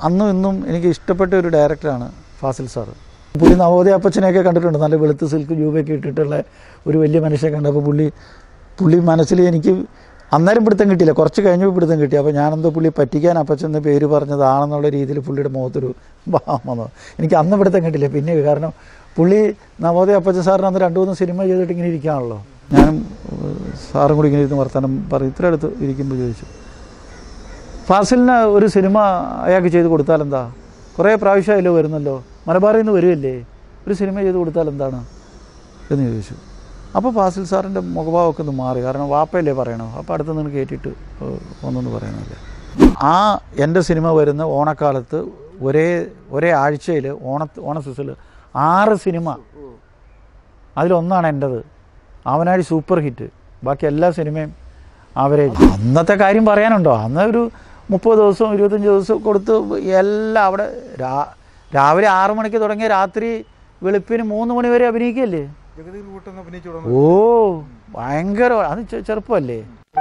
അന്നും ഇന്നും എനിക്ക് ഇഷ്ടപ്പെട്ട ഒരു ഡയറക്ടറാണ് ഫാസിൽ സാറ് പുള്ളി നവോദയ അപ്പച്ചനെയൊക്കെ കണ്ടിട്ടുണ്ട് നല്ല വെളുത്ത് സിൽക്ക് ജൂബയൊക്കെ ഇട്ടിട്ടുള്ള ഒരു വലിയ മനുഷ്യനെ കണ്ടപ്പോൾ പുള്ളി പുള്ളി മനസ്സിൽ എനിക്ക് അന്നേരം പിടുത്തം കിട്ടിയില്ല കുറച്ച് കഴിഞ്ഞപ്പോൾ പിടുത്തം കിട്ടി അപ്പോൾ ഞാനെന്തോ പുള്ളി പറ്റിക്കാൻ അപ്പച്ചൻ എന്ന് പേര് പറഞ്ഞതാണെന്നുള്ള രീതിയിൽ പുള്ളിയുടെ മുഖത്തൊരു ഭാവം വന്നു എനിക്ക് അന്ന് പിടുത്തം കിട്ടില്ല പിന്നെ കാരണം പുള്ളി നവോദയ അപ്പച്ചൻ സാറിന് അന്ന് രണ്ട് മൂന്ന് സിനിമ ചെയ്തിട്ട് ഇങ്ങനെ ഇരിക്കുകയാണല്ലോ ഞാനും ഏഹ്, സാറും കൂടി ഇങ്ങനെ ഇരുന്ന് വർത്തമാനം പറയും ഇത്ര അടുത്ത് ഇരിക്കുമ്പോൾ ചോദിച്ചു ഫാസിലിന് ഒരു സിനിമ അയാൾക്ക് ചെയ്ത് കൊടുത്താൽ എന്താ കുറേ പ്രാവശ്യമായല്ലോ വരുന്നല്ലോ മലബാറിൽ നിന്ന് വരികയല്ലേ ഒരു സിനിമ ചെയ്ത് കൊടുത്താൽ എന്താണ് എന്ന് ചോദിച്ചു അപ്പോൾ ഫാസിൽ സാറിൻ്റെ മുഖഭാവമൊക്കെ ഒന്ന് മാറി കാരണം വാപ്പയല്ലേ പറയണോ അപ്പോൾ അടുത്ത് നിന്ന് കയറ്റിയിട്ട് ഏഹ്, വന്നെന്ന് പറയുന്നില്ല ആ എൻ്റെ സിനിമ വരുന്ന ഓണക്കാലത്ത് ഒരേ ഒരേ ആഴ്ചയിൽ ഓണ ഓണ സീസണിൽ ആറ് സിനിമ അതിലൊന്നാണ് എൻ്റെത് അവനാടി സൂപ്പർ ഹിറ്റ് ബാക്കി എല്ലാ സിനിമയും ആവറേജ് അന്നത്തെ കാര്യം പറയാനുണ്ടോ അന്ന് ഒരു മുപ്പത് ദിവസവും ഇരുപത്തഞ്ച് ദിവസവും കൊടുത്ത് എല്ലാം അവിടെ രാ രാവിലെ ആറു മണിക്ക് തുടങ്ങിയ രാത്രി വെളുപ്പിന് മൂന്ന് മണി വരെ അഭിനയിക്കല്ലേ ജഗദീർ കൂട്ടം അഭിനയിച്ചു ഓ ഭയങ്കര അത് ചെ- ചെറുപ്പമല്ലേ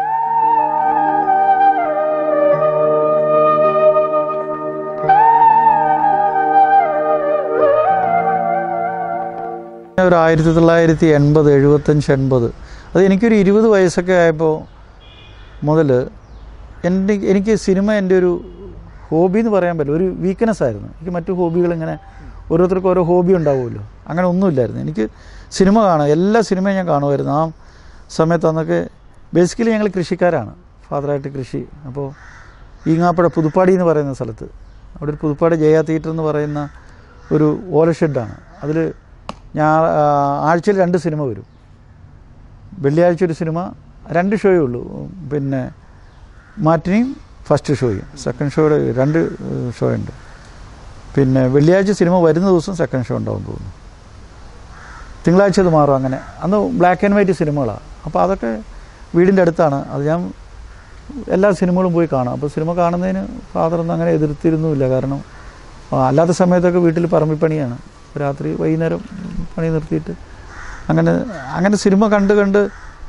ഒരു ആയിരത്തി തൊള്ളായിരത്തി എൺപത് എഴുപത്തഞ്ച് എൺപത് അത് എനിക്കൊരു ഇരുപത് വയസ്സൊക്കെ ആയപ്പോൾ മുതൽ എൻ്റെ എനിക്ക് സിനിമ എൻ്റെ ഒരു ഹോബി എന്ന് പറയാൻ പറ്റില്ല ഒരു വീക്ക്നെസ് ആയിരുന്നു എനിക്ക് മറ്റു ഹോബികൾ ഇങ്ങനെ ഓരോരുത്തർക്കും ഓരോ ഹോബി ഉണ്ടാവുമല്ലോ അങ്ങനെ ഒന്നുമില്ലായിരുന്നു എനിക്ക് സിനിമ കാണാം എല്ലാ സിനിമയും ഞാൻ കാണുമായിരുന്നു ആ സമയത്ത് അന്നൊക്കെ ബേസിക്കലി ഞങ്ങൾ കൃഷിക്കാരാണ് ഫാദറായിട്ട് കൃഷി അപ്പോൾ ഈങ്ങാപ്പുഴ പുതുപ്പാടി എന്ന് പറയുന്ന സ്ഥലത്ത് അവിടെ ഒരു പുതുപ്പാടി ജയ തിയേറ്റർ എന്ന് പറയുന്ന ഒരു ഓല ഷെഡാണ് അതിൽ ഞാൻ ആഴ്ചയിൽ രണ്ട് സിനിമ വരും വെള്ളിയാഴ്ച ഒരു സിനിമ രണ്ട് ഷോയേ ഉള്ളൂ പിന്നെ മാറ്റിനിയും ഫസ്റ്റ് ഷോയും സെക്കൻഡ് ഷോയുടെ രണ്ട് ഷോ ഉണ്ട് പിന്നെ വെള്ളിയാഴ്ച സിനിമ വരുന്ന ദിവസം സെക്കൻഡ് ഷോ ഉണ്ടാവും തോന്നുന്നു തിങ്കളാഴ്ച അത് മാറും അങ്ങനെ അന്ന് ബ്ലാക്ക് ആൻഡ് വൈറ്റ് സിനിമകളാണ് അപ്പോൾ അതൊക്കെ വീടിൻ്റെ അടുത്താണ് അത് ഞാൻ എല്ലാ സിനിമകളും പോയി കാണാം അപ്പോൾ സിനിമ കാണുന്നതിന് ഫാദറൊന്നും അങ്ങനെ എതിർത്തിരുന്നുമില്ല കാരണം ആ, അല്ലാത്ത സമയത്തൊക്കെ വീട്ടിൽ പറമ്പിൽ പണിയാണ് രാത്രി വൈകുന്നേരം പണി നിർത്തിയിട്ട് അങ്ങനെ അങ്ങനെ സിനിമ കണ്ട് കണ്ട്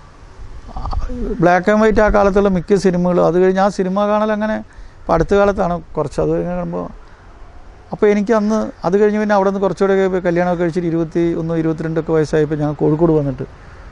ബ്ലാക്ക് ആൻഡ് വൈറ്റ് ആ കാലത്തുള്ള മിക്ക സിനിമകളും അത് കഴിഞ്ഞ് ആ സിനിമ കാണൽ അങ്ങനെ ഇപ്പോൾ അടുത്ത കാലത്താണ് കുറച്ച് അത് കഴിഞ്ഞ് കാണുമ്പോൾ അപ്പോൾ എനിക്ക് അന്ന് അത് കഴിഞ്ഞ് പിന്നെ അവിടെ നിന്ന് കുറച്ചുകൂടെ പോയി കല്യാണമൊക്കെ കഴിച്ചിട്ട് ഇരുപത്തി ഒന്ന് ഇരുപത്തിരണ്ടൊക്കെ വയസ്സായപ്പോൾ ഞാൻ കോഴിക്കോട് വന്നിട്ട്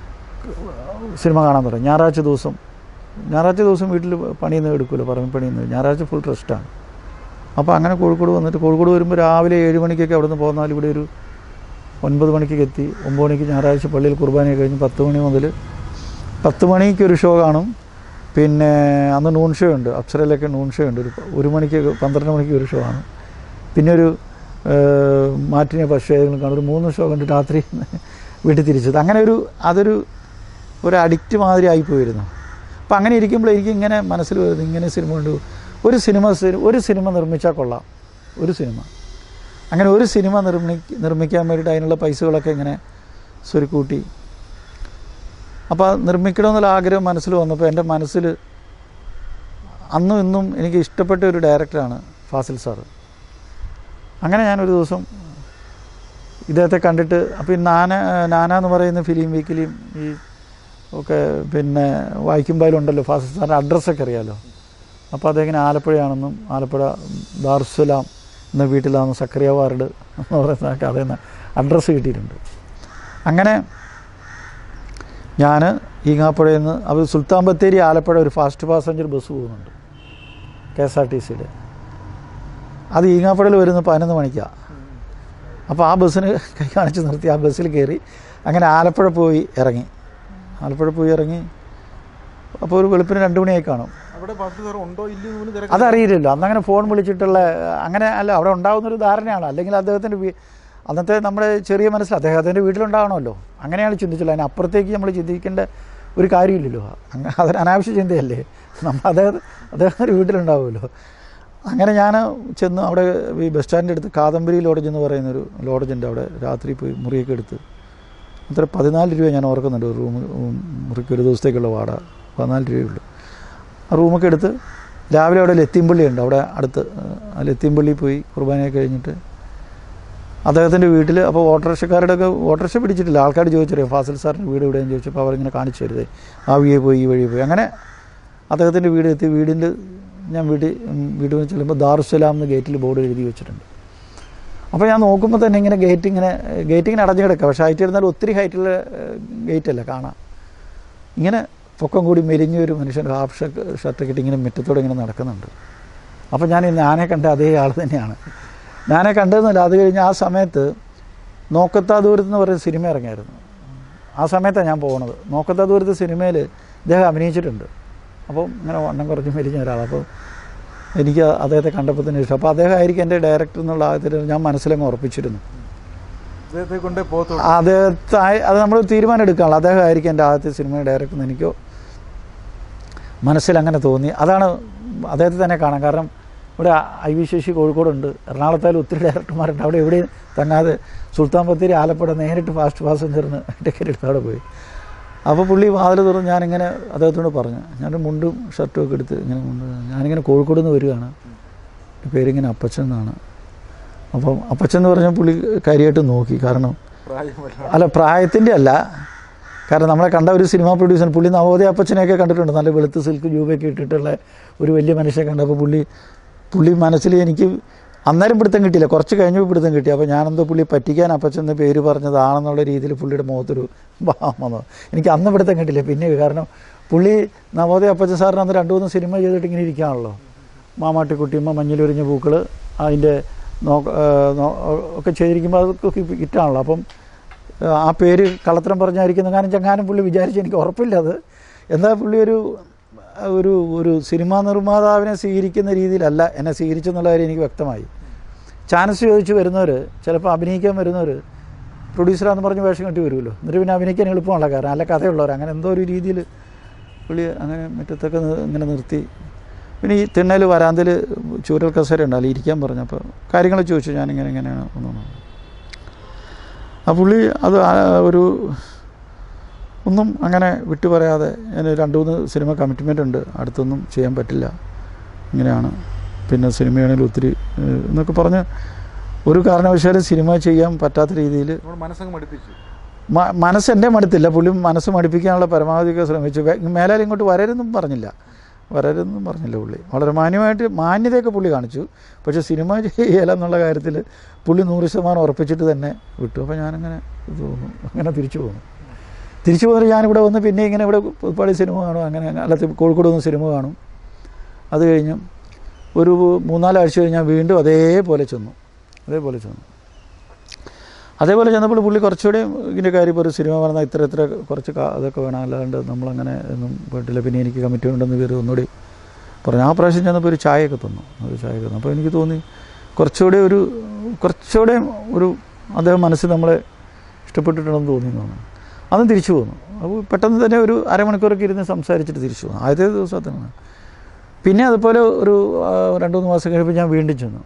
സിനിമ കാണാൻ തുടങ്ങി ഞായറാഴ്ച ദിവസം ഞായറാഴ്ച ദിവസം വീട്ടിൽ പണിയൊന്നും എടുക്കുമല്ലോ പറമ്പിൽ പണിയൊന്നും ഞായറാഴ്ച ഫുൾ റെസ്റ്റാണ് അപ്പോൾ അങ്ങനെ കോഴിക്കോട് വന്നിട്ട് കോഴിക്കോട് വരുമ്പോൾ രാവിലെ ഏഴ് മണിക്കൊക്കെ അവിടെ നിന്ന് പോന്നാൽ ഇവിടെ ഒരു ഒൻപത് മണിക്കൊക്കെ എത്തി ഒമ്പത് മണിക്ക് ഞായറാഴ്ച പള്ളിയിൽ കുർബാനയൊക്കെ കഴിഞ്ഞ് പത്ത് മണി മുതൽ പത്ത് മണിക്ക് ഒരു ഷോ കാണും പിന്നെ അന്ന് നൂൺ ഷോ ഉണ്ട് അപ്സരയിലൊക്കെ നൂൺ ഷോ ഉണ്ട് ഒരു ഒരു മണിക്ക് പന്ത്രണ്ട് മണിക്ക് ഒരു ഷോ ആണ് പിന്നെ ഒരു മാറ്റിനെ പക്ഷേ ഏതെങ്കിലും കാണും ഒരു മൂന്ന് ഷോ കണ്ടിട്ട് രാത്രി വീട്ടിൽ തിരിച്ചത് അങ്ങനെ ഒരു അതൊരു ഒരു അഡിക്റ്റ് മാതിരി ആയിപ്പോയിരുന്നു അപ്പം അങ്ങനെ ഇരിക്കുമ്പോൾ എനിക്ക് ഇങ്ങനെ മനസ്സിൽ വരുന്നു ഇങ്ങനെ സിനിമ ഉണ്ട് ഒരു സിനിമ സി- ഒരു സിനിമ നിർമ്മിച്ചാൽ കൊള്ളാം ഒരു സിനിമ അങ്ങനെ ഒരു സിനിമ നിർമ്മി നിർമ്മിക്കാൻ വേണ്ടിയിട്ട് അതിനുള്ള പൈസകളൊക്കെ ഇങ്ങനെ സ്വരുക്കൂട്ടി അപ്പോൾ അത് നിർമ്മിക്കണമെന്നുള്ള ആഗ്രഹം മനസ്സിൽ വന്നപ്പോൾ എൻ്റെ മനസ്സിൽ അന്നും ഇന്നും എനിക്ക് ഇഷ്ടപ്പെട്ട ഒരു ഡയറക്ടറാണ് ഫാസിൽ സാറ് അങ്ങനെ ഞാനൊരു ദിവസം ഇദ്ദേഹത്തെ കണ്ടിട്ട് അപ്പോൾ ഈ നാന നാന എന്ന് പറയുന്ന ഫിലിം വീക്കിലിയും ഈ ഒക്കെ പിന്നെ വായിക്കുമ്പോഴുണ്ടല്ലോ ഫാസിൽ സാറിൻ്റെ അഡ്രസ്സൊക്കെ അറിയാമല്ലോ അപ്പോൾ അതിങ്ങനെ ആലപ്പുഴയാണെന്നും ആലപ്പുഴ ദാർസുലാം എന്ന വീട്ടിലാണ് സക്രിയ വാർഡ് എന്ന് പറയുന്ന കഥയിൽ നിന്ന് അഡ്രസ്സ് കിട്ടിയിട്ടുണ്ട് അങ്ങനെ ഞാൻ ഈങ്ങാപ്പുഴയിൽ നിന്ന് അത് സുൽത്താൻ ബത്തേരി ആലപ്പുഴ ഒരു ഫാസ്റ്റ് പാസഞ്ചർ ബസ് പോകുന്നുണ്ട് കെ എസ് ആർ ടി സിയിൽ അത് ഈങ്ങാപ്പുഴയിൽ വരുന്ന പതിനൊന്ന് മണിക്കാണ് അപ്പോൾ ആ ബസ്സിന് കൈ കാണിച്ച് നിർത്തി ആ ബസ്സിൽ കയറി അങ്ങനെ ആലപ്പുഴ പോയി ഇറങ്ങി ആലപ്പുഴ പോയി ഇറങ്ങി അപ്പോൾ ഒരു വെളുപ്പിന് രണ്ട് മണിയായി കാണും അവിടെ ബസ് സാർ ഉണ്ടോ ഇല്ലയോ എന്ന് പോലും തിരക്ക് അതറിയില്ലല്ലോ അന്നങ്ങനെ ഫോൺ വിളിച്ചിട്ടുള്ള അങ്ങനെ അല്ല അവിടെ ഉണ്ടാകുന്നൊരു ധാരണയാണ് അല്ലെങ്കിൽ അദ്ദേഹത്തിൻ്റെ വീ അന്നത്തെ നമ്മുടെ ചെറിയ മനസ്സിൽ അദ്ദേഹത്തിൻ്റെ വീട്ടിലുണ്ടാകണമല്ലോ അങ്ങനെയാണ് ചിന്തിച്ചുള്ളത് അതിന് അപ്പുറത്തേക്ക് നമ്മൾ ചിന്തിക്കേണ്ട ഒരു കാര്യമില്ലല്ലോ അങ്ങ് അതൊരു അനാവശ്യ ചിന്തയല്ലേ നമ്മൾ അദ്ദേഹം അദ്ദേഹത്തിൻ്റെ വീട്ടിലുണ്ടാവുമല്ലോ അങ്ങനെ ഞാൻ ചെന്ന് അവിടെ ഈ ബസ് സ്റ്റാൻഡിൻ്റെ അടുത്ത് കാദംബരി ലോഡ്ജ് എന്ന് പറയുന്നൊരു ലോഡ്ജുണ്ട് അവിടെ രാത്രി പോയി മുറിയൊക്കെ എടുത്ത് അത്ര പതിനാല് രൂപ ഞാൻ ഓർക്കുന്നുണ്ട് ഒരു റൂം മുറിക്ക് ഒരു ദിവസത്തേക്കുള്ള വാടക പതിനാല് രൂപയുള്ളൂ ആ റൂമൊക്കെ എടുത്ത് രാവിലെ അവിടെ ലത്തീംപള്ളി ഉണ്ട് അവിടെ അടുത്ത് ആ ലത്തീംപള്ളി പോയി കുർബാനയൊക്കെ കഴിഞ്ഞിട്ട് അദ്ദേഹത്തിൻ്റെ വീട്ടിൽ അപ്പോൾ ഓട്ടോറിക്ഷക്കാരുടെ ഒക്കെ ഓട്ടോറിക്ഷ പിടിച്ചിട്ടില്ല ആൾക്കാർ ചോദിച്ചറിയാം ഫാസിൽ സാറിൻ്റെ വീട് എവിടെയെന്ന് ചോദിച്ചപ്പോൾ അവരിങ്ങനെ കാണിച്ചു തരുതേ ആ വഴിയെ പോയി ഈ വഴിയെ പോയി അങ്ങനെ അദ്ദേഹത്തിൻ്റെ വീട് എത്തി വീടിൻ്റെ ഞാൻ വീട് വീട് ചെല്ലുമ്പോൾ ദാറുസലാം എന്ന് ഗേറ്റിൽ ബോർഡ് എഴുതി വെച്ചിട്ടുണ്ട് അപ്പോൾ ഞാൻ നോക്കുമ്പോൾ തന്നെ ഇങ്ങനെ ഗേറ്റ് ഇങ്ങനെ ഗേറ്റ് ഇങ്ങനെ അടഞ്ഞു കിടക്കുക പക്ഷേ ഹൈറ്റ് ഇരുന്നാൽ ഒത്തിരി ഹൈറ്റുള്ള ഗേറ്റ് അല്ല കാണാം ഇങ്ങനെ പൊക്കം കൂടി മെലിഞ്ഞ ഒരു മനുഷ്യൻ ഹാഫ് ഷർട്ട് ഷർട്ടൊക്കെ ഇട്ട് ഇങ്ങനെ മുറ്റത്തോടെ ഇങ്ങനെ നടക്കുന്നുണ്ട് അപ്പോൾ ഞാൻ ഈ ഞാനെ കണ്ട അതേ ആൾ തന്നെയാണ് ഞാനെ കണ്ടതെന്നല്ല അത് കഴിഞ്ഞ് ആ സമയത്ത് നോക്കത്താ ദൂരത്ത് എന്ന് പറയുന്ന സിനിമ ഇറങ്ങിയായിരുന്നു ആ സമയത്താണ് ഞാൻ പോകുന്നത് നോക്കത്താ ദൂരത്ത് സിനിമയിൽ ഇദ്ദേഹം അഭിനയിച്ചിട്ടുണ്ട് അപ്പോൾ ഇങ്ങനെ വണ്ണം കുറച്ച് മെലിഞ്ഞ ഒരാൾ അപ്പോൾ എനിക്ക് അദ്ദേഹത്തെ കണ്ടപ്പോൾ തന്നെ ഇഷ്ടം അപ്പോൾ അദ്ദേഹം ആയിരിക്കും എൻ്റെ ഡയറക്ടർ എന്നുള്ള ആദ്യത്തിൽ ഞാൻ മനസ്സിലങ്ങ് ഉറപ്പിച്ചിരുന്നു അദ്ദേഹത്തെ കൊണ്ടേ പോകത്തുള്ളൂ അദ്ദേഹത്തെ അത് നമ്മൾ തീരുമാനം എടുക്കാനുള്ള അദ്ദേഹം ആയിരിക്കും എൻ്റെ ആദ്യത്തെ സിനിമ ഡയറക്ടർ എന്ന് എനിക്കോ മനസ്സിൽ അങ്ങനെ തോന്നി അതാണ് അദ്ദേഹത്തെ തന്നെ കാണാം കാരണം ഇവിടെ ഐ വി ശശി കോഴിക്കോടുണ്ട് എറണാകുളത്തായാലും ഒത്തിരി ഡയറക്ടർമാരുണ്ട് അവിടെ എവിടെയും തങ്ങാതെ സുൽത്താൻ ബത്തേരി ആലപ്പുഴ നേരിട്ട് ഫാസ്റ്റ് പാസഞ്ചറിന് ടിക്കറ്റ് എടുത്ത് അവിടെ പോയി അപ്പോൾ പുള്ളി വാതിൽ തുറന്ന് ഞാനിങ്ങനെ അദ്ദേഹത്തോട് പറഞ്ഞു ഞാനൊരു മുണ്ടും ഷർട്ടും ഒക്കെ എടുത്ത് ഇങ്ങനെ മുണ്ട് ഞാനിങ്ങനെ കോഴിക്കോട് നിന്ന് വരികയാണ് എൻ്റെ പേരിങ്ങനെ അപ്പച്ചൻ എന്നാണ് അപ്പം അപ്പച്ചൻ എന്ന് പറഞ്ഞാൽ പുള്ളി കാര്യമായിട്ട് നോക്കി കാരണം പ്രായമല്ല അല്ല പ്രായത്തിൻ്റെ അല്ല കാരണം നമ്മളെ കണ്ട ഒരു സിനിമാ പ്രൊഡ്യൂസർ പുള്ളി നവോദയ അപ്പച്ചനെയൊക്കെ കണ്ടിട്ടുണ്ട് നല്ല വെളുത്ത് സിൽക്ക് ജൂബയൊക്കെ ഇട്ടിട്ടുള്ള ഒരു വലിയ മനുഷ്യനെ കണ്ടപ്പോൾ പുള്ളി പുള്ളി മനസ്സിൽ എനിക്ക് അന്നേരം പിടുത്തം കിട്ടിയില്ല കുറച്ച് കഴിഞ്ഞപ്പോൾ പിടുത്തം കിട്ടി അപ്പോൾ ഞാനെന്തോ പുള്ളി പറ്റിക്കാൻ അപ്പച്ചെന്ന് പേര് പറഞ്ഞതാണെന്നുള്ള രീതിയിൽ പുള്ളിയുടെ മുഖത്തൊരു ഭാവം വന്നു എനിക്ക് അന്ന് പിടുത്തം കിട്ടില്ല പിന്നെ കാരണം പുള്ളി നവോദയ അപ്പച്ചൻ സാറിന് അന്ന് രണ്ടു മൂന്ന് സിനിമ ചെയ്തിട്ട് ഇങ്ങനെ ഇരിക്കുകയാണല്ലോ മാമാട്ടിക്കുട്ടിയമ്മ മഞ്ഞിലൊരിഞ്ഞ പൂക്കൾ അതിൻ്റെ നോക്ക നോ- ഒക്കെ ചെയ്തിരിക്കുമ്പോൾ അതൊക്കെ ഹിറ്റാണല്ലോ അപ്പം ആ പേര് കള്ളത്തരം പറഞ്ഞായിരിക്കുന്ന കാരണം ചങ്ങാനും പുള്ളി വിചാരിച്ച് എനിക്ക് ഉറപ്പില്ല അത് എന്താ പുള്ളി ഒരു ഒരു ഒരു സിനിമാ നിർമ്മാതാവിനെ സ്വീകരിക്കുന്ന രീതിയിലല്ല എന്നെ സ്വീകരിച്ചെന്നുള്ള കാര്യം എനിക്ക് വ്യക്തമായി ചാൻസ് ചോദിച്ച് വരുന്നവർ ചിലപ്പോൾ അഭിനയിക്കാൻ വരുന്നവർ പ്രൊഡ്യൂസറാന്ന് പറഞ്ഞ് വേഷം കെട്ടി വരുമല്ലോ എന്നിട്ട് പിന്നെ അഭിനയിക്കാൻ എളുപ്പമുള്ള കാരണം അല്ല കഥയുള്ളവർ അങ്ങനെ എന്തോ ഒരു രീതിയിൽ പുള്ളി അങ്ങനെ മുറ്റത്തൊക്കെ നി- ഇങ്ങനെ നിർത്തി പിന്നെ ഈ തിണ്ണയിൽ വരാന്തയിൽ ചൂരൽ കസേര ഉണ്ടല്ലോ ഇരിക്കാൻ പറഞ്ഞപ്പോൾ കാര്യങ്ങൾ ചോദിച്ചു ഞാനിങ്ങനെ ഇങ്ങനെയാണ് ഒന്നും ആ പുള്ളി അത് ആ ഒരു ഒന്നും അങ്ങനെ വിട്ടു പറയാതെ ഞാൻ രണ്ട് മൂന്ന് സിനിമ കമ്മിറ്റ്മെൻ്റ് ഉണ്ട് അടുത്തൊന്നും ചെയ്യാൻ പറ്റില്ല ഇങ്ങനെയാണ് പിന്നെ സിനിമയാണെങ്കിൽ ഒത്തിരി ഏഹ്, എന്നൊക്കെ പറഞ്ഞ് ഒരു കാരണവശാലും സിനിമ ചെയ്യാൻ പറ്റാത്ത രീതിയിൽ നമ്മൾ മനസ്സങ്ങ് മടുപ്പിച്ചു മ- മനസ്സ് എൻ്റെ മടുത്തില്ല പുള്ളി മനസ്സ് മടുപ്പിക്കാനുള്ള പരമാവധിയൊക്കെ ശ്രമിച്ചു വേ- മേലാൽ ഇങ്ങോട്ട് വരരുതെന്നും പറഞ്ഞില്ല വരരുതെന്നും പറഞ്ഞില്ല പുള്ളി വളരെ മാന്യമായിട്ട് മാന്യതയൊക്കെ പുള്ളി കാണിച്ചു പക്ഷേ സിനിമ ചെയ്യല എന്നുള്ള കാര്യത്തിൽ പുള്ളി നൂറ് ശതമാനം ഉറപ്പിച്ചിട്ട് തന്നെ വിട്ടു അപ്പോൾ ഞാനങ്ങനെ ഇത് തോന്നുന്നു അങ്ങനെ തിരിച്ചു പോകുന്നു തിരിച്ചു പോകുന്നിട്ട് ഞാനിവിടെ വന്ന് പിന്നെ ഇങ്ങനെ ഇവിടെ ഒരുപാട് സിനിമ കാണും അങ്ങനെ അല്ല കോഴിക്കോട് വന്ന് സിനിമ കാണും അത് കഴിഞ്ഞ് ഒരു മൂന്നാലാഴ്ച കഴിഞ്ഞ് ഞാൻ വീണ്ടും അതേപോലെ ചെന്നു അതേപോലെ ചെന്നു അതേപോലെ ചെന്നപ്പോൾ പുള്ളി കുറച്ചുകൂടി ഇതിൻ്റെ കാര്യം ഇപ്പോൾ ഒരു സിനിമ പറഞ്ഞാൽ ഇത്ര ഇത്ര കുറച്ച് കാ- അതൊക്കെ വേണം അല്ലാണ്ട് നമ്മളങ്ങനെ ഒന്നും പോയിട്ടില്ല പിന്നെ എനിക്ക് കമ്മിറ്റി ഉണ്ടെന്ന് പേര് ഒന്നുകൂടി പറഞ്ഞു ആ പ്രാവശ്യം ചെന്നപ്പോൾ ഒരു ചായയൊക്കെ തന്നു ഒരു ചായയൊക്കെ തന്നു അപ്പോൾ എനിക്ക് തോന്നി കുറച്ചുകൂടി ഒരു കുറച്ചുകൂടെ ഒരു അദ്ദേഹം മനസ്സിൽ നമ്മളെ ഇഷ്ടപ്പെട്ടിട്ടുണ്ടെന്ന് തോന്നി എന്ന് തോന്നുന്നു അതും തിരിച്ചു പോന്നു അപ്പോൾ പെട്ടെന്ന് തന്നെ ഒരു അരമണിക്കൂറൊക്കെ ഇരുന്ന് സംസാരിച്ചിട്ട് തിരിച്ചു പോന്നു ആദ്യത്തെ ദിവസത്തിന് പിന്നെ അതുപോലെ ഒരു ആ, രണ്ട് മൂന്ന് മാസം കഴിയുമ്പോൾ ഞാൻ വീണ്ടും ചെന്നു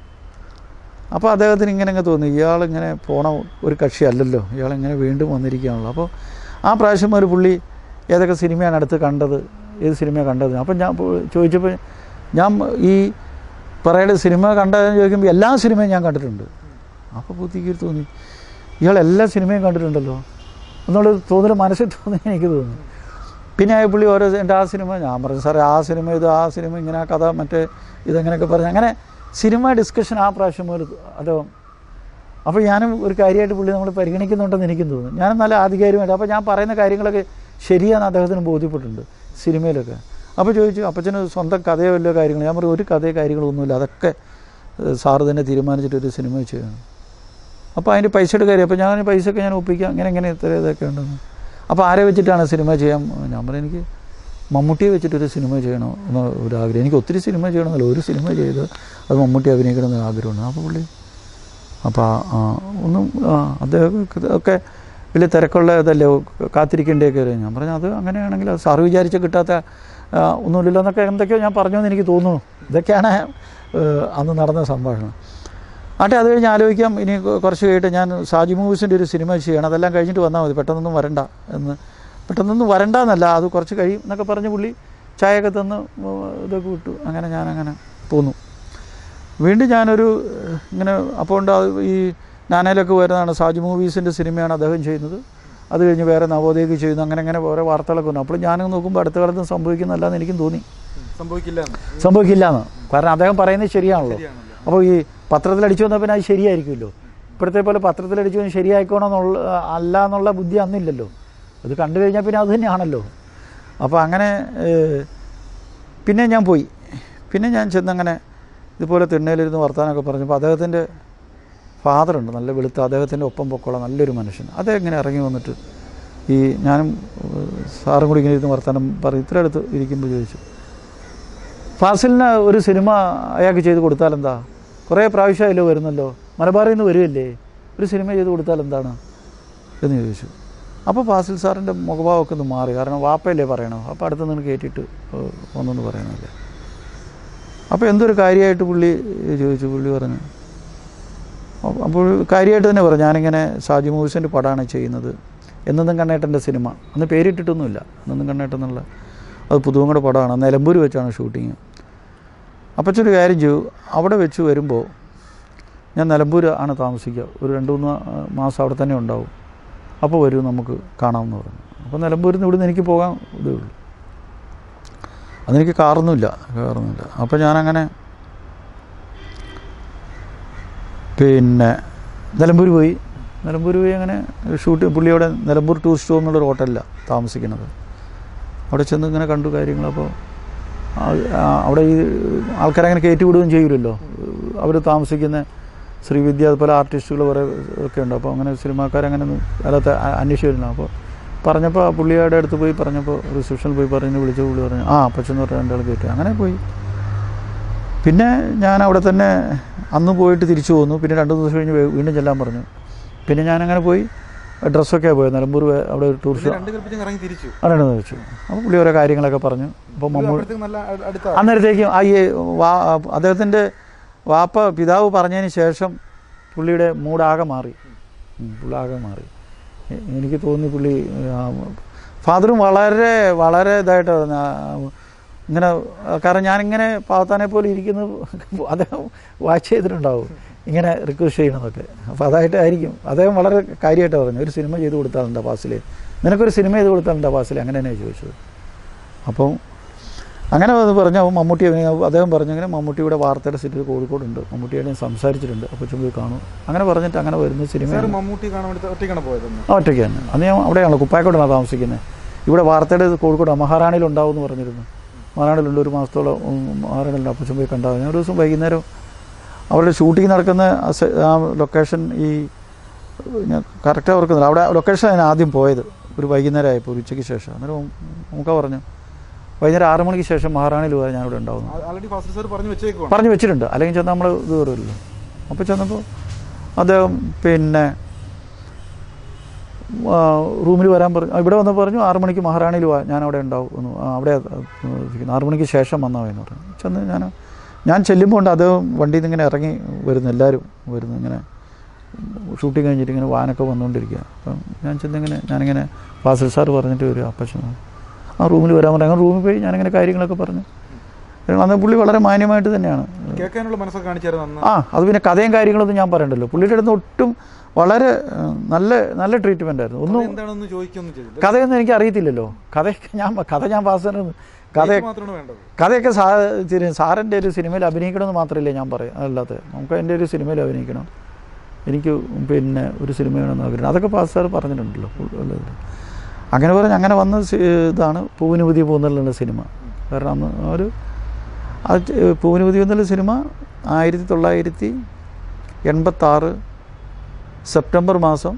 അപ്പോൾ അദ്ദേഹത്തിന് ഇങ്ങനെ അങ്ങ് തോന്നി ഇയാളിങ്ങനെ പോണ ഒരു കക്ഷിയല്ലല്ലോ ഇയാളിങ്ങനെ വീണ്ടും വന്നിരിക്കുകയാണല്ലോ അപ്പോൾ ആ പ്രാവശ്യം ഒരു പുള്ളി ഏതൊക്കെ സിനിമയാണ് അടുത്ത് കണ്ടത് ഏത് സിനിമയാണ് കണ്ടത് അപ്പം ഞാൻ പോ- ചോദിച്ചപ്പോൾ ഞാൻ ഈ പറയുടെ സിനിമ കണ്ടതെന്ന് ചോദിക്കുമ്പോൾ എല്ലാ സിനിമയും ഞാൻ കണ്ടിട്ടുണ്ട് അപ്പോൾ ബുദ്ധിക്ക് തോന്നി ഇയാൾ എല്ലാ സിനിമയും കണ്ടിട്ടുണ്ടല്ലോ എന്നുള്ള തോന്നൽ മനസ്സിൽ തോന്നി എനിക്ക് തോന്നി പിന്നെ ആ പുള്ളി ഓരോ എൻ്റെ ആ സിനിമ ഞാൻ പറഞ്ഞു സാറേ ആ സിനിമ ഇത് ആ സിനിമ ഇങ്ങനെ ആ കഥ മറ്റേ ഇതെങ്ങനെയൊക്കെ പറഞ്ഞു അങ്ങനെ സിനിമ ഡിസ്കഷൻ ആ പ്രാവശ്യം മുതൽ അതോ അപ്പോൾ ഞാനും ഒരു കാര്യമായിട്ട് പുള്ളി നമ്മൾ പരിഗണിക്കുന്നുണ്ടെന്ന് എനിക്കും തോന്നുന്നു ഞാനും നല്ല ആധികാരികമായിട്ട് അപ്പോൾ ഞാൻ പറയുന്ന കാര്യങ്ങളൊക്കെ ശരിയാണെന്ന് അദ്ദേഹത്തിന് ബോധ്യപ്പെട്ടിട്ടുണ്ട് സിനിമയിലൊക്കെ അപ്പോൾ ചോദിച്ചു അപ്പച്ചന് സ്വന്തം കഥയോ വല്ലോ കാര്യങ്ങൾ ഞാൻ പറയും ഒരു കഥയോ കാര്യങ്ങളൊന്നുമില്ല അതൊക്കെ ഏഹ്, സാറ് തന്നെ തീരുമാനിച്ചിട്ട് ഒരു സിനിമ ചെയ്യണം അപ്പോൾ അതിൻ്റെ പൈസയുടെ കാര്യം അപ്പോൾ ഞാൻ പൈസ ഒക്കെ ഞാൻ ഒപ്പിക്കാം അങ്ങനെ ഇങ്ങനെ ഇത്ര ഇതൊക്കെ ഉണ്ടെന്ന് അപ്പോൾ ആരെ വെച്ചിട്ടാണ് സിനിമ ചെയ്യാൻ ഞാൻ പറഞ്ഞു എനിക്ക് മമ്മൂട്ടിയെ വെച്ചിട്ടൊരു സിനിമ ചെയ്യണം എന്ന് ഒരു ആഗ്രഹം എനിക്ക് ഒത്തിരി സിനിമ ചെയ്യണമെന്നല്ല ഒരു സിനിമ ചെയ്ത് അത് മമ്മൂട്ടി അഭിനയിക്കണം എന്ന് ആഗ്രഹമുണ്ട് അപ്പോൾ പുള്ളി അപ്പോൾ ആ- ആ ഒന്നും ആ അദ്ദേഹം ഒക്കെ വലിയ തിരക്കുള്ള ഇതല്ലേ കാത്തിരിക്കേണ്ടിയൊക്കെ വരും ഞാൻ പറഞ്ഞു അത് അങ്ങനെയാണെങ്കിൽ അത് സാറ് വിചാരിച്ച കിട്ടാത്ത ആ, ഒന്നുമില്ലല്ലോ എന്നൊക്കെ എന്തൊക്കെയോ ഞാൻ പറഞ്ഞു എന്ന് എനിക്ക് തോന്നുന്നു ഇതൊക്കെയാണ് ഏഹ്, അന്ന് നടന്ന സംഭാഷണം ആട്ടെ അത് കഴിഞ്ഞ് ആലോചിക്കാം ഇനി കൊ- കുറച്ച് കഴിഞ്ഞിട്ട് ഞാൻ സാജി മൂവീസിൻ്റെ ഒരു സിനിമ ചെയ്യണം അതെല്ലാം കഴിഞ്ഞിട്ട് വന്നാൽ മതി പെട്ടെന്നൊന്നും വരണ്ട എന്ന് പെട്ടെന്നൊന്നും വരണ്ട എന്നല്ല അത് കുറച്ച് കഴിയും എന്നൊക്കെ പറഞ്ഞ് പുള്ളി ചായയൊക്കെ തന്ന് ഉം, ഇതൊക്കെ വിട്ടു അങ്ങനെ ഞാനങ്ങനെ പോന്നു വീണ്ടും ഞാനൊരു ഏഹ്, ഇങ്ങനെ അപ്പോൾ ഉണ്ട് അത് ഈ നാനയിലൊക്കെ വരുന്നതാണ് സാജി മൂവീസിൻ്റെ സിനിമയാണ് അദ്ദേഹം ചെയ്യുന്നത് അത് കഴിഞ്ഞ് വേറെ നവോദയക്ക് ചെയ്യുന്നു അങ്ങനെ അങ്ങനെ ഓരോ വാർത്തകളൊക്കെ വന്നു അപ്പോൾ ഞാനങ്ങ് നോക്കുമ്പോൾ അടുത്ത കാലത്ത് സംഭവിക്കുന്നതല്ലാന്ന് എനിക്കും തോന്നി സംഭവിക്കില്ല എന്ന് സംഭവിക്കില്ല എന്ന് കാരണം അദ്ദേഹം പറയുന്നത് ശരിയാണല്ലോ ശരിയാണല്ലോ അപ്പോൾ ഈ പത്രത്തിൽ അടിച്ചു വന്നാൽ പിന്നെ അത് ശരിയായിരിക്കുമല്ലോ ഇപ്പോഴത്തെ പോലെ പത്രത്തിൽ അടിച്ചു വന്ന് ശരിയായിക്കോണമെന്നുള്ള അല്ല എന്നുള്ള ബുദ്ധി അന്നില്ലല്ലോ അത് കണ്ടു കഴിഞ്ഞാൽ പിന്നെ അത് തന്നെയാണല്ലോ അപ്പോൾ അങ്ങനെ ഏഹ്, പിന്നെ ഞാൻ പോയി പിന്നെ ഞാൻ ചെന്നങ്ങനെ ഇതുപോലെ തിണ്ണയിലിരുന്ന് വർത്താനമൊക്കെ പറഞ്ഞപ്പോൾ അദ്ദേഹത്തിൻ്റെ ഫാദറുണ്ട് നല്ല വെളുത്ത അദ്ദേഹത്തിൻ്റെ ഒപ്പം പൊക്കമുള്ള നല്ലൊരു മനുഷ്യൻ അദ്ദേഹം ഇങ്ങനെ ഇറങ്ങി വന്നിട്ട് ഈ ഞാനും ഏഹ്, സാറും കൂടി ഇങ്ങനെ ഇരുന്ന് വർത്താനം പറയും ഇത്ര അടുത്ത് ഇരിക്കുമ്പോൾ ചോദിച്ചു ഫാസിലിന് ഒരു സിനിമ അയാൾക്ക് ചെയ്ത് കൊടുത്താൽ എന്താ കുറേ പ്രാവശ്യമായല്ലോ വരുന്നല്ലോ മലബാറിൽ നിന്ന് വരുമല്ലേ ഒരു സിനിമ ചെയ്ത് കൊടുത്താൽ എന്താണ് എന്ന് ചോദിച്ചു അപ്പോൾ ഫാസിൽ സാറിൻ്റെ മുഖഭാവമൊക്കെ ഒന്ന് മാറി കാരണം വാപ്പയല്ലേ പറയണോ അപ്പോൾ അടുത്ത് നിന്ന് കയറ്റിയിട്ട് ഏഹ്, വന്നെന്ന് പറയണമല്ലേ അപ്പോൾ എന്തൊരു കാര്യമായിട്ട് പുള്ളി ചോദിച്ചു പുള്ളി പറഞ്ഞു അപ്പ- അപ്പോൾ കാര്യമായിട്ട് തന്നെ പറഞ്ഞു ഞാനിങ്ങനെ ഷാജി മൂവീസിൻ്റെ പടമാണ് ചെയ്യുന്നത് എന്നെന്നും കണ്ണേട്ടൻ്റെ സിനിമ അന്ന് പേരിട്ടിട്ടൊന്നുമില്ല എന്നെന്നും കണ്ണേട്ടെന്നുള്ള അത് പുതുവങ്ങയുടെ പടമാണ് നിലമ്പൂർ വെച്ചാണ് ഷൂട്ടിങ് അപ്പച്ചൊരു കാര്യം ചെയ്തു അവിടെ വെച്ച് വരുമ്പോൾ ഞാൻ നിലമ്പൂർ ആണ് താമസിക്കുക ഒരു രണ്ട് മൂന്ന് മാസം അവിടെ തന്നെ ഉണ്ടാവും അപ്പോൾ വരൂ നമുക്ക് കാണാമെന്ന് പറഞ്ഞു അപ്പോൾ നിലമ്പൂരിൽ നിന്ന് ഇവിടുന്ന് എനിക്ക് പോകാൻ ഇതേ ഉള്ളൂ അതെനിക്ക് കാറൊന്നുമില്ല കാറൊന്നുമില്ല അപ്പോൾ ഞാനങ്ങനെ പിന്നെ നിലമ്പൂർ പോയി നിലമ്പൂർ പോയി അങ്ങനെ ഷൂട്ട് പുള്ളിയോടെ നിലമ്പൂർ ടൂറിസ്റ്റ് ഹോം എന്നുള്ളൊരു ഹോട്ടലിലാണ് താമസിക്കുന്നത് അവിടെ ചെന്ന് ഇങ്ങനെ കണ്ടു കാര്യങ്ങൾ അപ്പോൾ അവിടെ ഈ ആൾക്കാരങ്ങനെ കയറ്റി വിടുകയും ചെയ്യൂലല്ലോ അവർ താമസിക്കുന്ന ശ്രീവിദ്യ അതുപോലെ ആർട്ടിസ്റ്റുകൾ കുറേ ഒക്കെ ഉണ്ട് അപ്പോൾ അങ്ങനെ സിനിമാക്കാരങ്ങനെ ഒന്ന് അതിനകത്ത് അ- അന്വേഷിച്ച് വരുന്നു അപ്പോൾ പറഞ്ഞപ്പോൾ ആ പുള്ളിയുടെ അടുത്ത് പോയി പറഞ്ഞപ്പോൾ റിസപ്ഷനിൽ പോയി പറഞ്ഞു വിളിച്ചു പുള്ളി പറഞ്ഞു ആ അപ്പച്ചെന്ന് പറഞ്ഞ രണ്ടാൾ കയറ്റി അങ്ങനെ പോയി പിന്നെ ഞാൻ അവിടെ തന്നെ അന്ന് പോയിട്ട് തിരിച്ചു പോന്നു പിന്നെ രണ്ട് ദിവസം കഴിഞ്ഞ് വേ- വീണ്ടും ചെല്ലാൻ പറഞ്ഞു പിന്നെ ഞാനങ്ങനെ പോയി ഡ്രസ്സൊക്കെ പോയത് നിലമ്പൂർ വേ- അവിടെ ഒരു ടൂറിസ്റ്റ് രണ്ട് കൽപ്പിച്ച് ഇറങ്ങി തിരിച്ചു അറിയണമെന്ന് വെച്ചു അപ്പോൾ പുള്ളി ഓരോ കാര്യങ്ങളൊക്കെ പറഞ്ഞു അപ്പോൾ മമ്മൂ അപ്പോഴത്തേക്ക് നല്ല അ- അടുത്ത അന്നേരത്തേക്കും ആ ഈ വാ അദ്ദേഹത്തിൻ്റെ വാപ്പ പിതാവ് പറഞ്ഞതിന് ശേഷം പുള്ളിയുടെ മൂടാകെ മാറി ഉം, പുള്ളി ആകെ മാറി എ- എനിക്ക് തോന്നി പുള്ളി ആ, ഫാദറും വളരെ വളരെ ഇതായിട്ട് ആ, ഇങ്ങനെ ആ, കാരണം ഞാനിങ്ങനെ പാവത്താനെ പോലെ ഇരിക്കുന്നത് അദ്ദേഹം വാച്ച് ചെയ്തിട്ടുണ്ടാവും ഇങ്ങനെ റിക്വസ്റ്റ് ചെയ്യണതൊക്കെ അപ്പോൾ അതായിട്ടായിരിക്കും അദ്ദേഹം വളരെ കാര്യമായിട്ട് പറഞ്ഞു ഒരു സിനിമ ചെയ്ത് കൊടുത്താലുണ്ടോ പാസിൽ നിനക്കൊരു സിനിമ ചെയ്ത് കൊടുത്താലുണ്ടോ പാസിൽ അങ്ങനെ തന്നെയാണ് ചോദിച്ചത് അപ്പം അങ്ങനെ അത് പറഞ്ഞു അപ്പോൾ മമ്മൂട്ടി അങ്ങനെ- അദ്ദേഹം പറഞ്ഞു ഇങ്ങനെ മമ്മൂട്ടിയുടെ വാർത്തയുടെ സെറ്റിൽ കോഴിക്കോടുണ്ട് മമ്മൂട്ടിയോട് ഞാൻ സംസാരിച്ചിട്ടുണ്ട് അപ്പോൾ ചുമ്മാ കാണും അങ്ങനെ പറഞ്ഞിട്ട് അങ്ങനെ വരുന്ന സിനിമ സാർ മമ്മൂട്ടി കാണാൻ വേണ്ടി ഒറ്റയ്ക്കാണ് പോയതെന്ന് ആ ഒറ്റയ്ക്ക് തന്നെ അന്ന് ഞാൻ അവിടെയാണല്ലോ കുപ്പായക്കോടാണ് താമസിക്കുന്നത് ഇവിടെ വാർത്തയുടെ ഇത് കോഴിക്കോട് മഹാറാണിയിൽ ഉണ്ടാവും എന്ന് പറഞ്ഞിരുന്നു മഹാറാണിയിലുണ്ട് ഒരു മാസത്തോളം ഉം, മഹാറാണിയിലുണ്ട് അപ്പോൾ പോയി കണ്ടാൽ ഞാൻ ഒരു ദിവസം വൈകുന്നേരം അവരുടെ ഷൂട്ടിംഗ് നടക്കുന്ന ആ സെ- ആ ലൊക്കേഷൻ ഈ ഞാൻ കറക്റ്റ് ഓർക്കുന്നില്ല അവിടെ ലൊക്കേഷൻ ഞാൻ ആദ്യം പോയത് ഒരു വൈകുന്നേരം ആയപ്പോൾ ഒരു ഉച്ചയ്ക്ക് ശേഷം അന്നേരം നമുക്ക് പറഞ്ഞു വൈകുന്നേരം ആറ് മണിക്ക് ശേഷം മഹാറാണിയിൽ പോയാൽ ഞാനിവിടെ ഉണ്ടാവുന്നു ആൾറെഡി ഫാസിൽ സാർ പറഞ്ഞു വെച്ചേക്കുവാണ് പറഞ്ഞു വെച്ചിട്ടുണ്ട് അല്ലെങ്കിൽ ചെന്ന് നമ്മൾ ഇത് വരുമല്ലോ അപ്പോൾ ചെന്നപ്പോൾ അദ്ദേഹം പിന്നെ ആ, റൂമിൽ വരാൻ പറഞ്ഞു ആ, ഇവിടെ വന്ന് പറഞ്ഞു ആറ് മണിക്ക് മഹാറാണിയിൽ വാ ഞാൻ അവിടെ ഉണ്ടാവും എന്ന് ആ, അവിടെ ഇരിക്കുന്നു ആറ് മണിക്ക് ശേഷം വന്നാൽ മതി എന്ന് പറഞ്ഞു ചെന്ന് ഞാൻ ഞാൻ ചെല്ലുമ്പോൾ ഉണ്ട് അദ്ദേഹം വണ്ടിയിൽ നിന്ന് ഇങ്ങനെ ഇറങ്ങി വരുന്നു എല്ലാവരും വരുന്നു ഇങ്ങനെ ഷൂട്ടിങ് കഴിഞ്ഞിട്ട് ഇങ്ങനെ വാനൊക്കെ വന്നുകൊണ്ടിരിക്കുക അപ്പം ഞാൻ ചെന്നിങ്ങനെ ഞാനിങ്ങനെ ഫാസിൽ സാർ പറഞ്ഞിട്ട് വരിക അപ്പച്ചൻ ആ റൂമിൽ വരാൻ പറഞ്ഞു അങ്ങനെ റൂമിൽ പോയി ഞാനിങ്ങനെ കാര്യങ്ങളൊക്കെ പറഞ്ഞു അന്ന് പുള്ളി വളരെ മാന്യമായിട്ട് തന്നെയാണ് കേൾക്കാനുള്ള മനസ്സൊക്കെ കാണിച്ചായിരുന്നു അന്ന് ആ അത് പിന്നെ കഥയും കാര്യങ്ങളൊന്നും ഞാൻ പറയണ്ടല്ലോ പുള്ളിയുടെ അടുത്ത് ഒട്ടും വളരെ ഏഹ്, നല്ല നല്ല ട്രീറ്റ്മെൻ്റ് ആയിരുന്നു ഒന്നും അത് എന്താണെന്ന് ചോദിക്കൊന്നും ചെയ്തില്ല കഥയൊന്നും എനിക്ക് അറിയത്തില്ലല്ലോ കഥയൊക്കെ ഞാൻ കഥ ഞാൻ പാസ് കഥ ഇത് മാത്രമാണ് വേണ്ടത് കഥയൊക്കെ സാ ശരി, സാറിൻ്റെ ഒരു സിനിമയിൽ അഭിനയിക്കണമെന്ന് മാത്രമല്ലേ ഞാൻ പറയാം അല്ലാതെ നമുക്ക് എൻ്റെ ഒരു സിനിമയിൽ അഭിനയിക്കണം എനിക്ക് പിന്നെ ഒരു സിനിമ വേണമെന്ന് ആഗ്രഹം അതൊക്കെ പാസ് സാർ പറഞ്ഞിട്ടുണ്ടല്ലോ ഉള്ളത്. അങ്ങനെ പറഞ്ഞ് അങ്ങനെ വന്ന സി- ഇതാണ് പൂവിന് പുതിയ പൂന്നെല്ലുള്ള സിനിമ കാരണം അന്ന് ആ ഒരു ആ ച- പൂവിന് പുതിയ പൂന്നുള്ള സിനിമ ആയിരത്തി തൊള്ളായിരത്തി എൺപത്താറ് സെപ്റ്റംബർ മാസം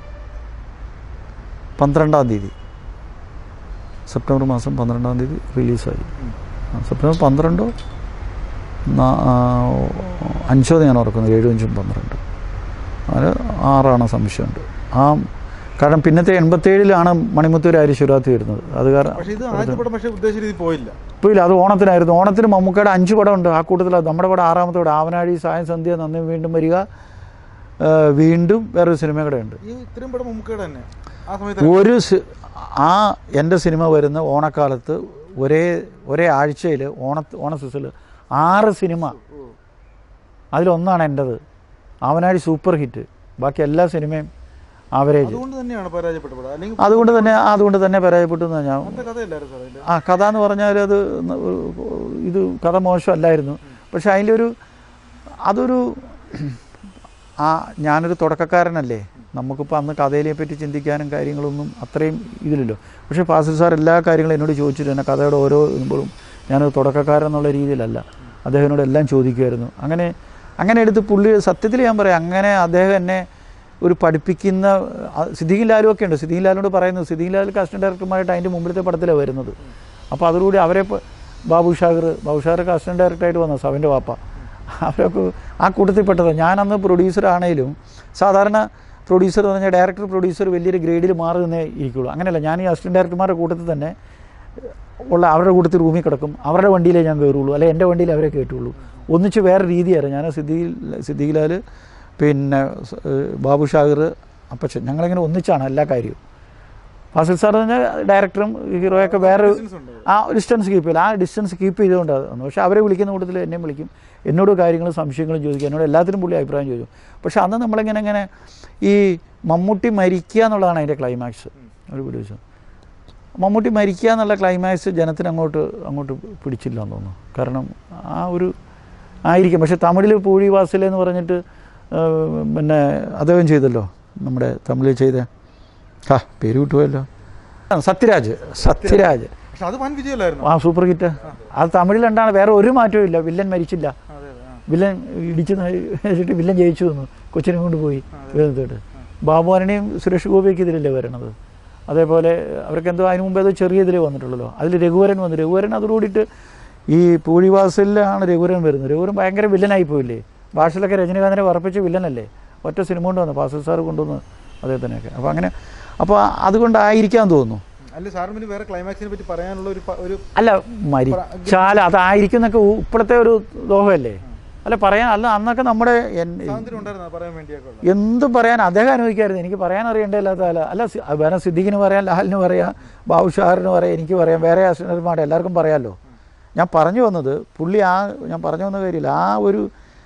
പന്ത്രണ്ടാം തീയതി സെപ്റ്റംബർ മാസം പന്ത്രണ്ടാം തീയതി റിലീസായി ഉം. ആ, സെപ്റ്റംബർ പന്ത്രണ്ടോ നാ- ആ, അഞ്ചോ ഞാൻ ഓർക്കുന്നത് ഏഴും അഞ്ചും പന്ത്രണ്ട് അത് ആറാണ് സംശയമുണ്ട് ആ കാരണം പിന്നത്തെ എൺപത്തേഴിലാണ് മണിമുത്തൂർ ആര്യ ശിവരാത്രി വരുന്നത് അത് കാരണം പക്ഷേ ഇത് ആദ്യത്തെ പടം പക്ഷേ ഉദ്ദേശിച്ച രീതി പോയില്ല ഇപ്പോൾ ഇല്ല അത് ഓണത്തിനായിരുന്നു ഓണത്തിന് മമ്മൂക്കയുടെ അഞ്ച് പടമുണ്ട് ആ കൂട്ടത്തിൽ നമ്മുടെ പടം ആറാമത്തെ പടം ആവനാഴി സായം സന്ധ്യ നന്ദി വീണ്ടും വരിക ആ, വീണ്ടും വേറൊരു സിനിമ കൂടെ ഉണ്ട് ഈ ഇത്രയും പടം മമ്മൂക്കയുടെ തന്നെ ആ സമയത്ത് ഒരു സി- ആ എൻ്റെ സിനിമ വരുന്ന ഓണക്കാലത്ത് ഒരേ ഒരേ ആഴ്ചയിൽ ഓണ ഓണ സീസണിൽ ആറ് സിനിമ അതിലൊന്നാണ് എൻ്റെത് അവനാഴി സൂപ്പർ ഹിറ്റ് ബാക്കി എല്ലാ സിനിമയും ആവറേജ് അതുകൊണ്ട് തന്നെയാണ് പരാജയപ്പെട്ടത് അല്ലെങ്കിൽ അതുകൊണ്ട് തന്നെ അതുകൊണ്ട് തന്നെ പരാജയപ്പെട്ടു എന്നാണ് ഞാൻ അങ്ങനത്തെ കഥയല്ലായിരുന്നു സാർ അതിന്റെ ആ കഥ എന്ന് പറഞ്ഞാൽ അത് ന- ഇത് കഥ മോശമല്ലായിരുന്നു പക്ഷെ അതിലൊരു അതൊരു ആ ഞാനൊരു തുടക്കക്കാരനല്ലേ നമുക്കിപ്പോൾ അന്ന് കഥയിലെ പറ്റി ചിന്തിക്കാനും കാര്യങ്ങളൊന്നും അത്രയും ഇതിലല്ലോ പക്ഷേ ഫാസിൽ സാർ എല്ലാ കാര്യങ്ങളും എന്നോട് ചോദിച്ചിട്ട് തന്നെ കഥയുടെ ഓരോ ഇതുമ്പോഴും ഞാനൊരു തുടക്കക്കാരൻ എന്നുള്ള രീതിയിലല്ല അദ്ദേഹം എന്നോട് എല്ലാം ചോദിക്കുമായിരുന്നു അങ്ങനെ അങ്ങനെ എടുത്ത് പുള്ളി സത്യത്തിൽ ഞാൻ പറയാം അങ്ങനെ അദ്ദേഹം എന്നെ ഒരു പഠിപ്പിക്കുന്ന ആ, സിദ്ദീഖ് ലാലും ഒക്കെ ഉണ്ട് സിദ്ദീഖ് ലാലിനോട് പറയുന്നത് സിദ്ദീഖ് ലാൽ കാസ്റ്റിംഗ് ഡയറക്ടർമാരായിട്ട് അതിൻ്റെ മുമ്പിലത്തെ പടത്തിലാണ് വരുന്നത് അപ്പോൾ അതോടുകൂടി അവരെ പ- ബാബു ഷാഗർ ബാബു ഷാഗർ കാസ്റ്റിംഗ് ഡയറക്ടറായിട്ട് വന്നത് സവൻ്റെ വാപ്പ അവരൊക്കെ ആ കൂട്ടത്തിൽപ്പെട്ടതാണ് ഞാനന്ന് പ്രൊഡ്യൂസർ ആണെങ്കിലും സാധാരണ പ്രൊഡ്യൂസർ എന്ന് പറഞ്ഞാൽ ഡയറക്ടർ പ്രൊഡ്യൂസർ വലിയൊരു ഗ്രേഡിൽ മാറി നിന്നേ ഇരിക്കുള്ളൂ അങ്ങനെയല്ല ഞാൻ ഈ അസിസ്റ്റൻറ്റ് ഡയറക്ടർമാരുടെ കൂട്ടത്തിൽ തന്നെ ഉള്ള അവരുടെ കൂട്ടത്തിൽ റൂമിൽ കിടക്കും അവരുടെ വണ്ടിയിലേ ഞാൻ കയറുള്ളൂ അല്ലെ എൻ്റെ വണ്ടിയിൽ അവരെ കയറ്റുള്ളൂ ഒന്നിച്ച് വേറെ രീതിയായിരുന്നു ഞാൻ സിദ്ദീഖ് സിദ്ദീഖ് ലാൽ പിന്നെ സ്- ഏഹ് ബാബു ഷാഹിർ അപ്പച്ചൻ ഞങ്ങളിങ്ങനെ ഒന്നിച്ചാണ് എല്ലാ കാര്യവും ഫാസിൽ സാർ എന്ന് പറഞ്ഞാൽ ഡയറക്ടറും ഹീറോയൊക്കെ വേറെ business ഉണ്ട് ആ ഡിസ്റ്റൻസ് കീപ്പ് ചെയ്യില്ല ആ ഡിസ്റ്റൻസ് കീപ്പ് ചെയ്തുകൊണ്ട് വന്നു പക്ഷേ അവരെ വിളിക്കുന്ന കൂട്ടത്തിൽ എന്നെയും വിളിക്കും എന്നോട് കാര്യങ്ങളും സംശയങ്ങളും ചോദിക്കും എന്നോട് എല്ലാത്തിനും പുള്ളി അഭിപ്രായം ചോദിക്കും പക്ഷേ അന്ന് നമ്മളിങ്ങനെ ഇങ്ങനെ ഈ മമ്മൂട്ടി മരിക്കുക എന്നുള്ളതാണ് അതിൻ്റെ ക്ലൈമാക്സ് ഒരു പിടിച്ചു മമ്മൂട്ടി മരിക്കുക എന്നുള്ള ക്ലൈമാക്സ് ജനത്തിന് അങ്ങോട്ട് അങ്ങോട്ട് പിടിച്ചില്ല എന്ന് തോന്നുന്നു കാരണം ആ ഒരു ആയിരിക്കും പക്ഷേ തമിഴിൽ പൂഴി വാസില എന്ന് പറഞ്ഞിട്ട് ആ, പിന്നെ അദ്ദേഹം ചെയ്തല്ലോ നമ്മുടെ തമിഴിൽ ചെയ്ത ആ പേര് വിട്ടുപോയല്ലോ ആ, സത്യരാജ് സത്യരാജ് പക്ഷെ അത് വൻ വിജയമല്ലായിരുന്നു ആ സൂപ്പർ ഹിറ്റ് അത് തമിഴിലുണ്ടാണ് വേറെ ഒരു മാറ്റവും ഇല്ല വില്ലൻ മരിച്ചില്ല അതെ അതെ ആ. വില്ലൻ ഇടിച്ച് വെച്ചിട്ട് വില്ലൻ ജയിച്ചു വന്നു കൊച്ചിനെ കൊണ്ട് പോയി വേദത്തോട്ട് ബാബുവാനെയും സുരേഷ് ഗോപിയൊക്കെ ഇതിലല്ലേ വരണത് അതേപോലെ അവർക്ക് എന്തോ അതിന് മുമ്പ് ഏതോ ചെറിയ ഇതിലേ വന്നിട്ടുള്ളല്ലോ അതിൽ രഘുവരൻ വന്നു രഘുവരൻ അതോടുകൂടിയിട്ട് ഈ പൂഴിവാസലിലാണ് രഘുവരൻ വരുന്നത് രഘുവരൻ ഭയങ്കര വില്ലനായി പോയില്ലേ ഭാഷയിലൊക്കെ രജനീകാന്തിനെ വറപ്പിച്ച വില്ലനല്ലേ ഒറ്റ സിനിമ കൊണ്ട് വന്നു ഫാസിൽ സാർ കൊണ്ടുവന്നു അദ്ദേഹത്തിനെയൊക്കെ അപ്പോൾ അങ്ങനെ അപ്പോൾ അതുകൊണ്ടായിരിക്കാൻ തോന്നുന്നു അല്ല സാറിന് പിന്നെ വേറെ ക്ലൈമാക്സിനെ പറ്റി പറയാനുള്ള ഒരു പ- ഒരു അല്ല മരിച്ചാൽ അതായിരിക്കും എന്നൊക്കെ ഉ- ഇപ്പോഴത്തെ ഒരു ദോഹമല്ലേ അല്ല പറയാൻ അല്ല അന്നൊക്കെ നമ്മുടെ എൻ- സ്വാതന്ത്ര്യം ഉണ്ടായിരുന്നു പറയാൻ വേണ്ടിയൊക്കെ ഉള്ള എന്തും പറയാൻ അദ്ദേഹം അനുഭവിക്കായിരുന്നു എനിക്ക് പറയാൻ അറിയേണ്ടല്ലാത്ത അല്ല അല്ല സി- വേറെ സിദ്ദീഖിന് പറയാം ലാലിന് പറയാം ബാബു ഷാറിന് പറയാം എനിക്ക് പറയാം വേറെ അസിസ്റ്റന്റുമാരുടെ എല്ലാവർക്കും പറയാമല്ലോ ഞാൻ പറഞ്ഞു വന്നത് പുള്ളി ആ ഞാൻ പറഞ്ഞു വന്ന കാര്യമില്ല ആ ഒരു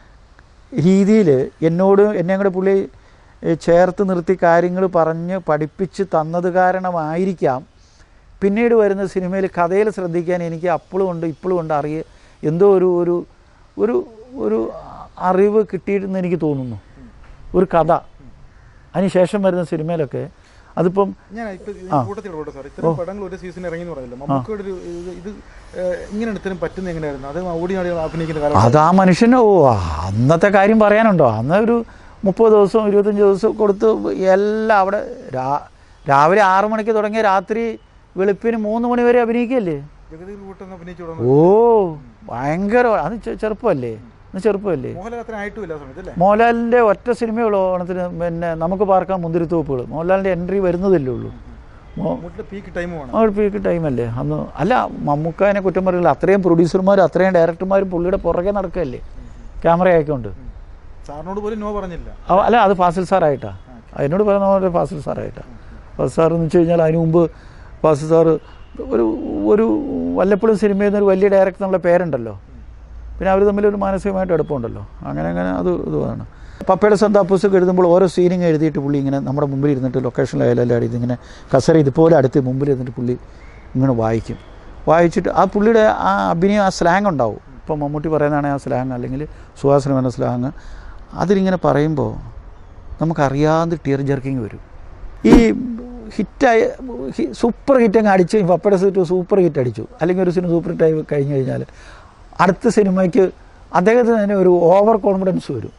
രീതിയിൽ എന്നോട് എന്നെ കൂടെ പുള്ളി ഏ, ചേർത്ത് നിർത്തി കാര്യങ്ങൾ പറഞ്ഞ് പഠിപ്പിച്ച് തന്നത് കാരണമായിരിക്കാം പിന്നീട് വരുന്ന സിനിമയിൽ കഥയിൽ ശ്രദ്ധിക്കാൻ എനിക്ക് അപ്പോഴും ഉണ്ട് ഇപ്പോഴും ഉണ്ട് അറിയ എന്തോ ഒരു ഒരു ഒരു ഒരു അറിവ് കിട്ടിയിട്ടെന്ന് എനിക്ക് തോന്നുന്നു ഒരു കഥ അതിനുശേഷം വരുന്ന സിനിമയിലൊക്കെ അതിപ്പം ഞാൻ ഇപ്പൊ കൂട്ടത്തിലോട്ടെ സാർ ഇത്തരം പടങ്ങൾ ഒരു സീസൺ ഇറങ്ങി എന്ന് പറയുന്നില്ല മമ്മൂക്കയുടെ ഒരു ഇത് ഇത് ഏഹ്, ഇങ്ങനെയാണ് ഇത്തരം പറ്റുന്നത് എങ്ങനെയായിരുന്നു അത് ഓടി നാടി അഭിനയിക്കുന്ന കാലം അത് ആ മനുഷ്യന് ഓ അന്നത്തെ കാര്യം പറയാനുണ്ടോ അന്ന് ഒരു മുപ്പത് ദിവസം ഇരുപത്തഞ്ച് ദിവസം കൊടുത്ത് എല്ലാം അവിടെ രാ രാവിലെ ആറു മണിക്ക് തുടങ്ങിയ രാത്രി വെളുപ്പിന് മൂന്ന് മണി വരെ അഭിനയിക്കല്ലേ ജഗതി കൂട്ടം അഭിനയിച്ചു തുടങ്ങുന്നത് ഓ ഭയങ്കര അത് ചെ- ചെറുപ്പമല്ലേ അന്ന് ചെറുപ്പമല്ലേ മോഹൻലാൽ അത്ര ആയിട്ടുമില്ല ആ സമയത്ത് അല്ലേ മോഹൻലാലിൻ്റെ ഒറ്റ സിനിമയുള്ളൂ ഓണത്തിന് പിന്നെ നമുക്ക് പാർക്കാൻ മുന്തിരിത്തോപ്പുകൾ മോഹൻലാലിൻ്റെ എൻട്രി വരുന്നതല്ലേ ഉള്ളൂ മോ മമ്മൂട്ടിയുടെ പീക്ക് ടൈമുമാണ് ആ ഒരു പീക്ക് ടൈമല്ലേ അന്ന് അല്ല മമ്മൂക്കാനെ കുറ്റം പറയില്ല അത്രയും പ്രൊഡ്യൂസർമാരും അത്രയും ഡയറക്ടർമാരും പുള്ളിയുടെ പുറകെ നടക്കുകയല്ലേ ക്യാമറ ആയിക്കൊണ്ട് സാറിനോട് പോലും നോ പറഞ്ഞില്ല അവ- അല്ല അത് ഫാസിൽ സാറായിട്ടാ എന്നോട് പറയുന്ന പോലെ ഫാസിൽ സാറായിട്ടാ ഫാസിൽ സാർ എന്ന് വെച്ച് കഴിഞ്ഞാൽ അതിന് മുമ്പ് ഫാസിൽ സാറ് ഒരു ഒരു വല്ലപ്പോഴും സിനിമയിൽ നിന്ന് ഒരു വലിയ ഡയറക്ടർ എന്നുള്ള പേരുണ്ടല്ലോ പിന്നെ അവർ തമ്മിൽ ഒരു മാനസികമായിട്ട് അടുപ്പമുണ്ടല്ലോ അങ്ങനെ അങ്ങനെ അത് ഇതുമാണ് പപ്പയുടെ സന്താപ്പൂസൊക്കെ എഴുതുമ്പോൾ ഓരോ സീനിങ് എഴുതിയിട്ട് പുള്ളി ഇങ്ങനെ നമ്മുടെ മുമ്പിൽ ഇരുന്നിട്ട് ലൊക്കേഷനിലായാലും എല്ലാം ഇതിങ്ങനെ കസര ഇതുപോലെ അടുത്ത് മുമ്പിൽ ഇരുന്നിട്ട് പുള്ളി ഇങ്ങനെ വായിക്കും വായിച്ചിട്ട് ആ പുള്ളിയുടെ ആ അഭിനയം ആ സ്ലാങ് ഉണ്ടാവും ഇപ്പോൾ മമ്മൂട്ടി പറയുന്നതാണെങ്കിൽ ആ സ്ലാങ് അല്ലെങ്കിൽ സുഹാസിന് എന്ന സ്ലാങ് അതിലിങ്ങനെ പറയുമ്പോൾ നമുക്കറിയാതെ ടിയർ ജർക്കിങ് വരും ഈ ഹിറ്റായ ഹി- സൂപ്പർ ഹിറ്റ് അങ്ങ് അടിച്ച് പപ്പയുടെ സെറ്റ് സൂപ്പർ ഹിറ്റ് അടിച്ചു അല്ലെങ്കിൽ ഒരു സിനിമ സൂപ്പർ ഹിറ്റായി കഴിഞ്ഞു കഴിഞ്ഞാൽ അടുത്ത സിനിമയ്ക്ക് അദ്ദേഹത്തിന് തന്നെ ഒരു ഓവർ കോൺഫിഡൻസ് വരും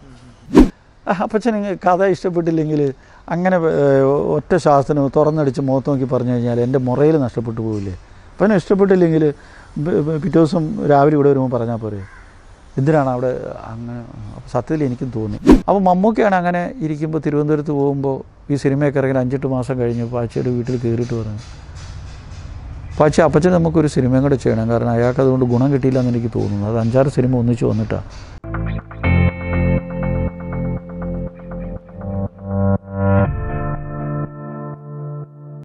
അപ്പച്ചൻ കഥ ഇഷ്ടപ്പെട്ടില്ലെങ്കിൽ അങ്ങനെ ഏഹ്, ഒറ്റ ശാസ്ത്രം തുറന്നടിച്ച് മുഖത്ത് നോക്കി പറഞ്ഞു കഴിഞ്ഞാൽ എൻ്റെ മുറയിൽ നഷ്ടപ്പെട്ടു പോവില്ലേ അപ്പം എന്നെ ഇഷ്ടപ്പെട്ടില്ലെങ്കിൽ ബ- ബ- പിറ്റേ ദിവസം രാവിലെ ഇവിടെ വരുമ്പോൾ പറഞ്ഞാൽ പോരെ എന്തിനാണ് അവിടെ അങ്ങനെ അപ്പോൾ സത്യത്തിൽ എനിക്കും തോന്നി അപ്പോൾ മമ്മൂക്കയാണ് അങ്ങനെ ഇരിക്കുമ്പോൾ തിരുവനന്തപുരത്ത് പോകുമ്പോൾ ഈ സിനിമയൊക്കെ ഇറങ്ങി അഞ്ചെട്ട് മാസം കഴിഞ്ഞ് പാച്ചയുടെ വീട്ടിൽ കയറിയിട്ട് പറഞ്ഞു പാച്ച അപ്പച്ചൻ നമുക്കൊരു സിനിമയും കൂടെ ചെയ്യണം കാരണം അയാൾക്ക് അതുകൊണ്ട് ഗുണം കിട്ടിയില്ല എന്ന് എനിക്ക് തോന്നുന്നു അത് അഞ്ചാറ് സിനിമ ഒന്നിച്ച് വന്നിട്ടാണ്